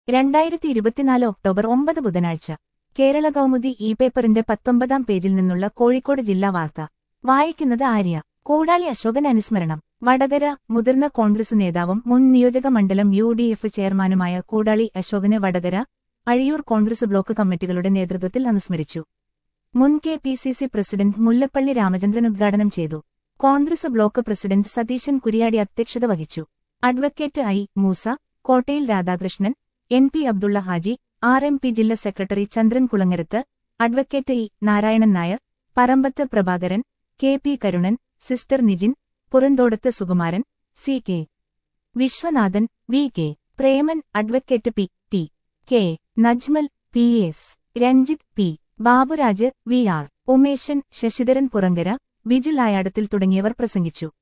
രണ്ടായിരത്തി ഇരുപത്തിനാല് ഒക്ടോബർ ഒമ്പത് ബുധനാഴ്ച കേരള കൗമുദി ഇ പേപ്പറിന്റെ പത്തൊമ്പതാം പേജിൽ നിന്നുള്ള കോഴിക്കോട് ജില്ലാ വാർത്ത വായിക്കുന്നത് ആര്യ കൂടാളി അശോകൻ അനുസ്മരണം വടകര മുതിർന്ന കോൺഗ്രസ് നേതാവും മുൻ നിയോജക മണ്ഡലം യു ഡി എഫ് ചെയർമാനുമായ കൂടാളി അശോകനെ വടകര അഴിയൂർ കോൺഗ്രസ് ബ്ലോക്ക് കമ്മിറ്റികളുടെ നേതൃത്വത്തിൽ അനുസ്മരിച്ചു മുൻ K P C C president Mullappally Ramachandran ഉദ്ഘാടനം ചെയ്തു കോൺഗ്രസ് ബ്ലോക്ക് പ്രസിഡന്റ് സതീശൻ കുരിയാടി അധ്യക്ഷത വഹിച്ചു advocate I Moosa Kottayil Radhakrishnan N P Abdulla Haji R M P ജില്ലാ secretary Chandran Kulangarath advocate E Narayanan Nair Parambath Prabhakaran K P Karunan sister Nijin Purantodath Sukumaran C K Viswanathan V K Preman advocate P T K Najmal P S Ranjith P Baburaj V R Umeshan Sasidharan Purankara Biju Layadathil തുടങ്ങിയവർ പ്രസംഗിച്ചു